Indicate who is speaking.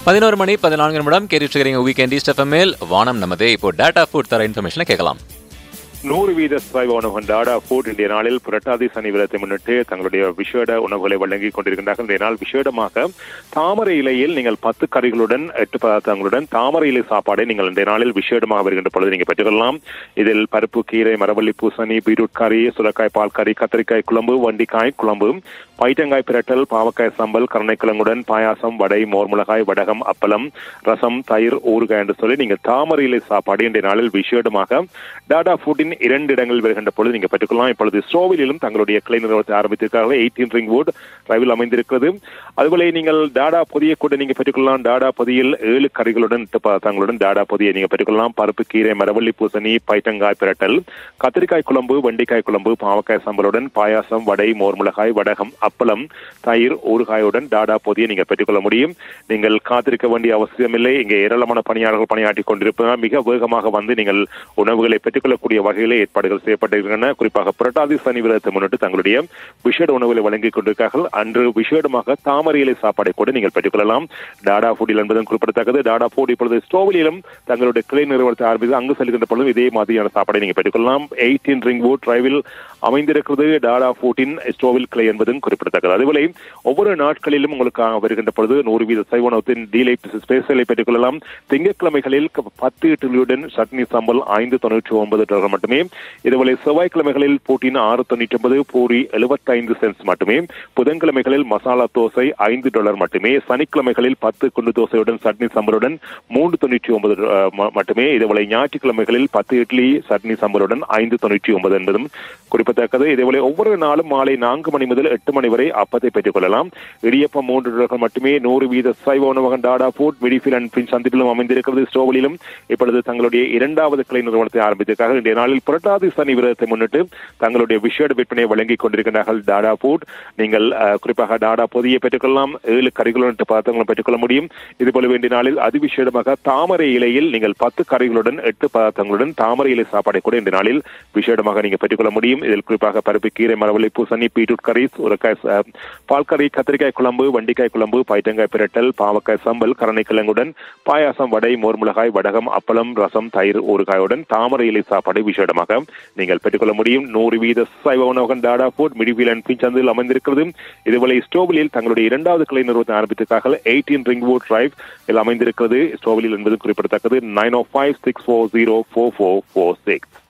Speaker 1: பதினோரு மணி பதினான்கு நிமிடம் கேட்டுட்டு வீக்கெண்ட் ஈஸ்ட் எஃப்எம்எல் வானம் நமதே இப்போ டேட்டா ஃபுட் தர இன்ஃபர்மேஷனை கேட்கலாம்
Speaker 2: நூறு வீத சுவைவ உணவகம் டாடா ஃபுட் இன்றைய நாளில் புரட்டாதி சனி விரதத்தை முன்னிட்டு தங்களுடைய விசேட உணவுகளை வழங்கி கொண்டிருக்கின்றார்கள் இன்றைய நாள் விசேடமாக தாமரை இலையில் நீங்கள் பத்து கறிகளுடன் எட்டு பதார்த்தங்களுடன் தாமரை இலை சாப்பாடை நீங்கள் இன்றைய நாளில் விசேடமாக வருகின்ற பொழுது நீங்கள் பெற்றுக்கொள்ளலாம் இதில் பருப்பு கீரை மரவள்ளி பூசணி பீட்ரூட் கறி சுரக்காய் பால் கறி கத்திரிக்காய் குழம்பு வண்டிக்காய் குழம்பு பைட்டங்காய் பிரட்டல் பாவக்காய் சம்பல் கருணைக்கிழங்குடன் பாயாசம் வடை மோர்மிளகாய் வடகம் அப்பளம் ரசம் தயிர் ஊறுகாய் என்று சொல்லி நீங்கள் தாமரை இலை சாப்பாடு இன்றைய நாளில் விசேடமாக டாடா ஃபுட்டின் இரண்டு இடங்களில் வருகின்ற பொழுது நீங்கள் பெற்றுக்கொள்ளலாம் இப்பொழுது ஸ்டோவிலும் தங்களுடைய கிளை நிறுவனத்தை ஆரம்பித்திருக்கிறார்கள் எயிட்டீன் ரிங் வுட் ரவில் அமைந்திருக்கிறது அதுபோல நீங்கள் டாடா பொதியை கூட நீங்க பெற்றுக்கொள்ளலாம் டாடா பொதியில் ஏழு கறிகளுடன் தங்களுடன் டாடா பொதியை நீங்க பெற்றுக்கொள்ளலாம் பருப்பு கீரை மரவள்ளி பூசணி பைட்டங்காய் பிரட்டல் கத்திரிக்காய் குழம்பு வெண்டைக்காய் குழம்பு பாவக்காய் சம்பலுடன் பாயாசம் வடை மோர்மிளகாய் வடகம் அப்பளம் தயிர் ஊறுகாயுடன் டாடா பொதியை நீங்க பெற்றுக்கொள்ள முடியும் நீங்கள் காத்திருக்க வேண்டிய அவசியமில்லை இங்கே ஏராளமான பணியாளர்கள் பணியாற்றி கொண்டிருப்பதால் மிக வேகமாக வந்து நீங்கள் உணவுகளை பெற்றுக்கொள்ளக்கூடிய வகையிலே ஏற்பாடுகள் செய்யப்பட்டிருக்கின்றன குறிப்பாக புரட்டாதி சனி விரதத்தை முன்னிட்டு தங்களுடைய விஷேட உணவுகளை வழங்கிக் கொண்டிருக்கிறார்கள் அன்று விஷேடமாக தாமரை இலை சாப்பாடை கூட நீங்கள் பெற்றுக்கொள்ளலாம் டாடா ஃபுடில் என்பதும் குறிப்பிடத்தக்கது டாடா ஃபுட் இப்பொழுது ஸ்டோவிலும் தங்களுடைய கிளை நிறுவனத்தை ஆரம்பித்து அங்கு செல்கின்ற பொழுதும் இதே மாதிரியான சாப்பாடை நீங்கள் பெற்றுக்கொள்ளலாம் எயிட்டீன் ரிங் வுட் டிரைவில் அமைந்திருக்கிறது டாடா ஃபுட்டின் ஸ்டோவில் கிளை என்பதும் குறிப்பிடத்தக்கது அதுபோல ஒவ்வொரு நாட்களிலும் உங்களுக்கு வருகின்ற பொழுது நூறு வீத சைவனத்தின் டீலை ஸ்பெஷலை பெற்றுக்கொள்ளலாம் திங்கட்கிழமைகளில் பத்து இட்லியுடன் சட்னி சாம்பல் ஐந்து தொண்ணூற்றி ஒன்பது டாலர் மட்டுமே இதுபோல செவ்வாய்க்கிழமைகளில் பூட்டின் ஆறு தொண்ணூற்றி ஒன்பது பூரி எழுபத்தைந்து சென்ஸ் மட்டுமே புதன்கிழமைகளில் மசாலா தோசை ஐந்து டாலர் மட்டுமே சனிக்கிழமைகளில் பத்து குண்டு தோசையுடன் சட்னி சாம்பலுடன் மூன்று தொண்ணூற்றி ஒன்பது மட்டுமே இதுபோல ஞாயிற்றுக்கிழமைகளில் பத்து இட்லி சட்னி சாம்பலுடன் ஐந்து தொண்ணூற்றி ஒன்பது என்பதும் குறிப்பிடத்தக்கது இதேபோல ஒவ்வொரு நாளும் மாலை நான்கு மணி முதல் எட்டு மணி வரை அப்பத்தை பெற்றுக் கொள்ளலாம் இடியப்பம் மூன்று டாலர்கள் மட்டுமே நூறு வீத சைவ உணவகம் டாடா ஃபுட் மிடிஃபில் அண்ட் பின் சந்திப்பிலும் அமைந்திருக்கிறது ஸ்டோவலிலும் இப்பொழுது தங்களுடைய இரண்டாவது கிளை நிறுவனத்தை ஆரம்பித்திருக்கார்கள் இன்றைய நாளில் புரட்டாதி சனி விரதத்தை முன்னிட்டு தங்களுடைய விஷேட விற்பனை வழங்கிக் கொண்டிருக்கிறார்கள் டாடா ஃபுட் நீங்கள் குறிப்பாக டாடா பொதியை பெற்றுக்கொள்ளலாம் ஏழு கறிகளுடன் பதார்த்தங்களும் பெற்றுக்கொள்ள முடியும் இதுபோல வேண்டிய நாளில் அதிவிசேடமாக தாமரை இலையில் நீங்கள் பத்து கறிகளுடன் எட்டு பதார்த்தங்களுடன் தாமரை இலை சாப்பாடை கூட இந்த நாளில் விசேடமாக நீங்க பெற்றுக்கொள்ள முடியும் இதில் குறிப்பாக பருப்பு கீரை மரவள்ளி பூசணி பீட்ரூட் கறி உரக்காய் பால் கறி கத்திரிக்காய் குழம்பு வண்டிக்காய் குழம்பு பைட்டங்காய் பிரட்டல் பாவக்காய் சம்பல் கரணைக்கிழங்குடன் பாயாசம் வடை மோர்மிளகாய் வடகம் அப்பளம் ரசம் தயிர் ஊறுகாயுடன் தாமரை இலை சாப்பாடு விசேடமாக நீங்கள் பெற்றுக்கொள்ள முடியும் நூறு வீத சைவ உணவகம் டாடா ஃபுட் மிடிவில் அண்ட் பின்சந்தில் அமைந்திருக்கிறது இதுபோல ஸ்டோவிலில் தங்களுடைய இரண்டாவது கிளை நிறுவனத்தை ஆரம்பித்திருக்கார்கள் எயிட்டீன் ரிங் வுட் டிரைவ் இதில் அமைந்திருக்கிறது ஸ்டோவிலில் என்பது குறிப்பிடத்தக்கது nine O five six four zero four four four six